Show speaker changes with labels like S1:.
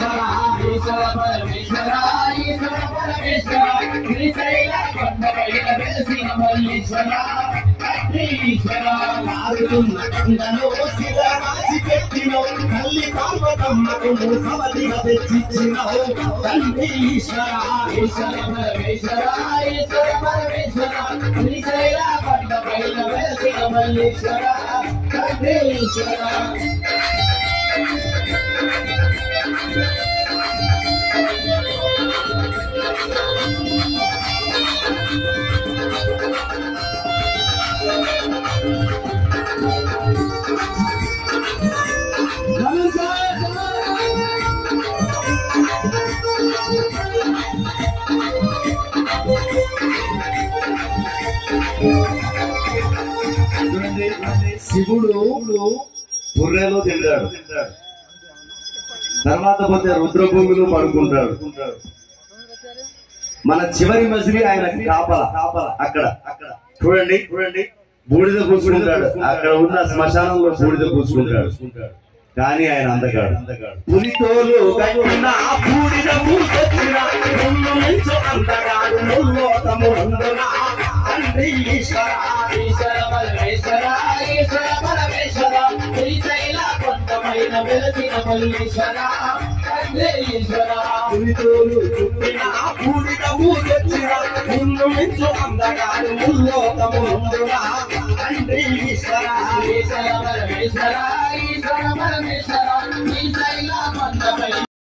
S1: ఈశ్వర ఈశ్వర పరమేశ్వర ఈశ్వర పరమేశ్వర శ్రీశైల కొండపైన వెలిసిన మల్లీశ్వర ఈశ్వర
S2: నారుతున్న కొండలో శిలరాశి పెట్టినవు తల్లి పార్వతమ్మకు మూసవతిగా తెచ్చిచ్చినవు తండ్రి ఈశ్వర
S1: ఈశ్వర పరమేశ్వర ఈశ్వర పరమేశ్వర శ్రీశైల కొండపైన వెలిసిన మల్లీశ్వర ఈశ్వర
S2: చూడండి, శివుడు బుర్రెలో తింటాడు తర్వాత పోతే రుద్రభూమిలో పడుకుంటాడు మన చివరి మసిలి ఆయన కాపల కాపల అక్కడ అక్కడ చూడండి చూడండి బూడిద పూసుకుంటాడు అక్కడ ఉన్న శ్మశానంలో బూడిద పూసుకుంటాడు కానీ ఆయన అందగాడు పులితోలు కట్టిన బూడిద పూసొచ్చిన ముళ్ళు నుంచో అందగాడు ముల్లోకము అందున తండ్రి ఈశ్వర
S1: ఈశ్వర పరమేశ్వర ఈశ్వర పరమేశ్వర శ్రీశైల కొండపైన వెలిసిన మల్లీశ్వర ఈశ్వర
S2: పులితోలు చుట్టిన బూడిద పూసొచ్చిన ముళ్ళు నుంచో అందగాడు ముల్లోకము అందున తండ్రి ఈశ్వర
S1: ఈశ్వర పరమేశ్వర ఈశ్వర పరమేశ్వర శ్రీశైల